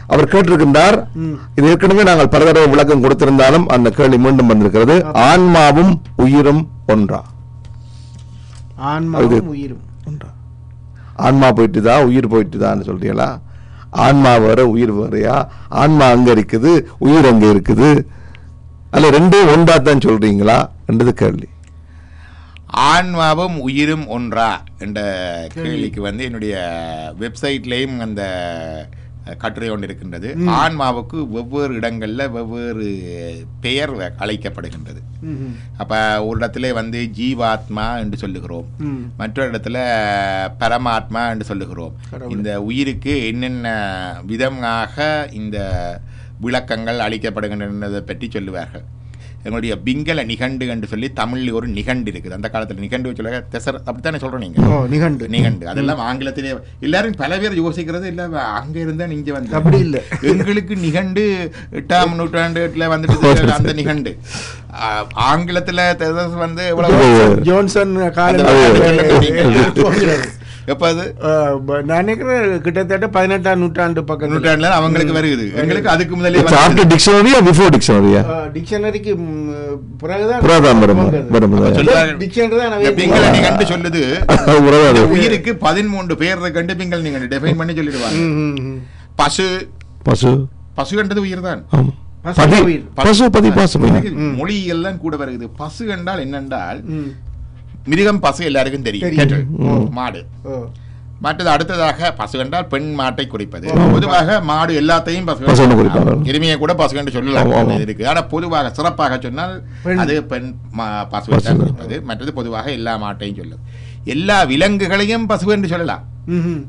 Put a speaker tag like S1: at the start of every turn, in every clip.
S1: அவர் கேட்டிருக்கின்றார் இது ஏற்கனவே நாங்கள் பல தடவை விளக்கம் கொடுத்திருந்தாலும் அந்த கேள்வி மீண்டும் வந்திருக்கிறது ஆன்மாவும் உயிரும் ஒன்றா
S2: ஆன்மாவும் உயிரும்
S1: ஒன்றா ஆன்மா போயிட்டுதா உயிர் போயிட்டுதான்னு சொல்றீங்களா ஆன்மா வேற உயிர் வேறையா ஆன்மா அங்க இருக்குது உயிர் அங்க இருக்குது அல்ல ரெண்டும் ஒன்றா தான் சொல்றீங்களா என்றது கேள்வி
S3: ஆன்மாவும் உயிரும் ஒன்றா என்ற கேள்விக்கு வந்து என்னுடைய வெப்சைட்லேயும் அந்த கட்டுரை ஒன்று இருக்கின்றது ஆன்மாவுக்கு வெவ்வேறு இடங்கள்ல வெவ்வேறு பெயர் வ- அழைக்கப்படுகின்றது
S2: ம்ஹும்.
S3: அப்ப ஒரு இடத்துல வந்து ஜீவாத்மா என்று சொல்லுகிறோம்
S2: ம்.
S3: மற்றொரு இடத்துல பரமாத்மா என்று சொல்லுகிறோம்
S2: கடவுள்.
S3: இந்த உயிருக்கு என்னென்ன விதமாக இந்த விளக்கங்கள் அளிக்கப்படுகின்றதை பற்றி சொல்லுவார்கள் எங்களுடைய பிங்கல நிகண்டு என்று சொல்லி தமிழ்ல ஒரு நிகண்டு இருக்குது அந்த காலத்துல நிகண்டு சொல்ல தெசர் அப்படித்தானே சொல்றோம் நீங்க
S2: ஓ நிகண்டு
S3: நிகண்டு அதெல்லாம் ஆங்கிலத்திலே எல்லாரும் பல பேர் யோசிக்கிறது இல்ல அங்க இருந்தா இங்க வந்து
S2: அப்படி இல்ல.
S3: எங்களுக்கு நிகண்டு எட்டாம் நூற்றாண்டுல வந்துட்டு அந்த நிகண்டு ஆ, ஆங்கிலத்துல தெசஸ் வந்து எவ்வளவு
S2: ஜோன்சன்
S3: அந்த
S2: காலம் போகிறது.
S3: எப்ப அது
S2: அஹ், ப- நான் நினைக்கிறேன் கிட்டத்தட்ட பதினெட்டாம் நூற்றாண்டு பக்கத்துல
S3: நூற்றாண்டுல அவங்களுக்கு வருகுது எங்களுக்கு அதுக்கு முதலே
S1: இட்ஸ் ஆஃப்டர் டிக்ஷனரியா பிஃபோர் டிக்ஷனரியா
S2: டிக்ஷனரிக்கு பிறகுதான்
S1: புராதான் வரும் வரும்
S3: அப்ப சொல்றாரு,
S2: டிக்ஷனரி தான்
S3: இந்த பிங்கள நிகண்டு சொல்லுது
S1: உறவாது
S3: இந்த உயிருக்கு பதிமூன்று பேர் கண்டு பிங்கள் நீங்க டிஃபைன் பண்ணி சொல்லிடுவாங்க
S2: ம், ம், ம்.
S3: பசு
S1: பசு
S3: பசுகன்றது உயிர் தான்
S1: ஆமா
S2: பசு
S1: பதி
S2: உயிர்.
S1: பசு பதி பாசு
S3: மொழி எல்லாம் கூட வருது பசு என்றால் என்னென்றால்
S2: ம்.
S3: மிருகம் பசு எல்லாருக்கும் தெரியும்
S2: தெரியும்.
S3: cattle, மாடு
S2: ஓ.
S3: மற்றது அடுத்ததாக பசு என்றால் பெண் மாட்டை குறிப்பது பொதுவாக மாடு எல்லாத்தையும்
S1: பசுன்னு
S3: பசு
S1: குறிப்பார்கள்.
S3: எருமையை கூட பசு என்று சொல்லலாம்
S1: ஆமா, ஆமா.
S3: அது இருக்கு ஆனா பொதுவாக சிறப்பாக சொன்னால்
S2: பெண்.
S3: அது பெண் மா- பசுவை தான் குறிப்பது மற்றது பொதுவாக எல்லா மாட்டையும் சொல்லும் எல்லா விலங்குகளையும் பசு என்று சொல்லலாம்
S2: ம்ஹும்.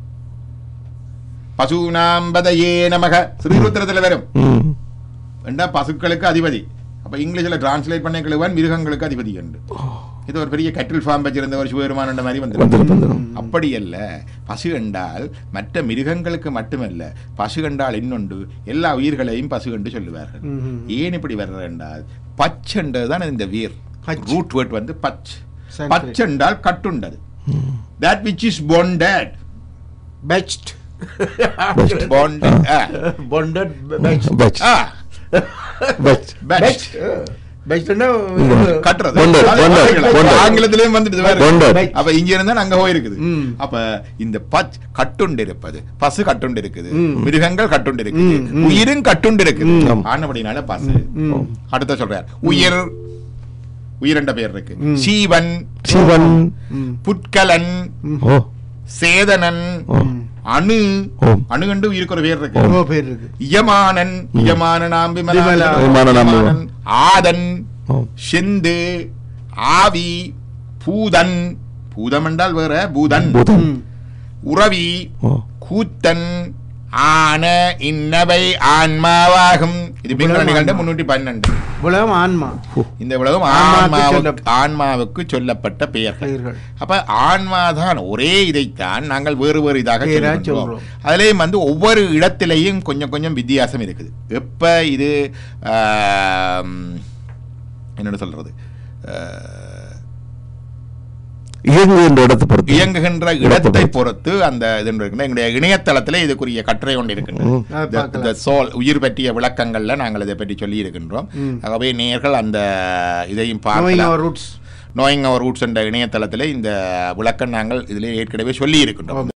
S3: பசுநாம்பதையே நமக ஸ்ரீருத்திரத்துல வரும்
S1: ம்
S3: என்றா பசுக்களுக்கு அதிபதி அப்ப இங்கிலீஷ்ல டிரான்ஸ்லேட் பண்ண கிழவன் மிருகங்களுக்கு அதிபதி என்று இது ஒரு பெரிய கட்டில் ஃபார்ம் வச்சிருந்த ஒரு சிவபெருமான் மாதிரி
S1: வந்துடும்
S3: வந்து
S1: வந்துடும்
S3: அப்படி அல்ல பசு என்றால் மற்ற மிருகங்களுக்கு மட்டுமல்ல பசு என்றால் இன்னொன்று எல்லா உயிர்களையும் பசு என்று சொல்லுவார்கள்
S2: ம்ஹும்.
S3: ஏன் இப்படி வர்றது என்றால் பச் என்றதுதான் இந்த வீர்
S2: பச்.
S3: ரூட் வேர்ட் வந்து பச்
S2: Sanskrit.
S3: பச் என்றால் கட்டுண்டது that which is bonded
S2: Best.
S3: bonded ah,
S2: Bonded best.
S1: Best
S3: ah,
S1: best
S3: best.
S2: Best ன்னா,
S3: கட்டுறது
S1: Bonded,
S3: அது
S1: bonded,
S3: ஆங்கிலம்.
S1: bonded.
S3: ஆங்கிலத்திலேயும் வந்துடுது வேற.
S1: Bonded.
S3: அப்ப இங்க இருந்தா அங்க போயிருக்குது
S2: ம்.
S3: அப்ப இந்த பச் கட்டுண்டு இருப்பது பசு கட்டுண்டு இருக்குது
S2: ம்.
S3: மிருகங்கள் கட்டுண்டு இருக்குது
S2: ம், ம்.
S3: உயிரும் கட்டுண்டு இருக்குது
S1: ம்.
S3: ஆனபடினால பசு
S2: ம்.
S3: அடுத்த சொல்றார் உயிர் உயிர் என்ற பெயர் இருக்கு
S2: ம்.
S3: சீவன்
S1: சிவன்
S2: ம்.
S3: புட்கலன்
S1: ஓ
S3: சேதனன்
S1: ஓ
S3: அணு
S1: ஓ.
S3: அணு கண்டு உயிருக்கு ஒரு பேர் இருக்கு
S2: ஓ, பேர் இருக்கு
S3: இயமானன் இயமான
S2: விமலா.
S3: நாம்பி ஆதன்
S1: ஓ
S3: செந்து ஆவி பூதன் பூதம் என்றால் வேற பூதன்
S1: பூதன்
S2: ம்.
S3: உறவி
S1: ஓ
S3: கூத்தன் ஆன இன்னவை ஆன்மாவாகும் இது பிங்கள நிகழ்ந்த முன்னூற்றி பன்னெண்டு
S2: உலகம் ஆன்மா
S3: இந்த உலகம்
S2: ஆன்மாவுக்கு
S3: ஆன்மாவுக்கு
S2: சொல்லப்பட்ட-
S3: ஆன்மாவுக்கு சொல்லப்பட்ட பெயர்கள்
S2: பெயர்கள்.
S3: அப்ப ஆன்மாதான் ஒரே இதைத்தான் நாங்கள் வேறு வேறு இதாக
S2: வேறா
S3: சொல்கின்றோம்.
S2: சொல்றோம்.
S3: அதுலயும் வந்து ஒவ்வொரு இடத்திலையும் கொஞ்சம் கொஞ்சம் வித்தியாசம் இருக்குது எப்ப இது ஆம், என்னோட சொல்றது ஆஹ்,
S1: இயங்குகின்ற இடத்தை பொறுத்து
S3: இயங்குகின்ற இடத்தை பொறுத்து அந்த இது இருக்குன்னா எங்களுடைய இணையதளத்தில் இதுக்குரிய கட்டுரை ஒன்று இருக்கின்றது
S1: ம்.
S2: அதை
S3: The-
S2: பார்க்கலாம்.
S3: the soul உயிர் பற்றிய விளக்கங்கள்ல நாங்கள் இதை பற்றி சொல்லி இருக்கின்றோம்
S2: ம்.
S3: ஆகவே நேர்கள் அந்த இதையும்
S2: Knowing
S3: பார்க்கலாம்
S2: our roots.
S3: Knowing our roots என்ற இணையதளத்தில் இந்த விளக்கம் நாங்கள் இதில் ஏற்கனவே சொல்லி இருக்கின்றோம்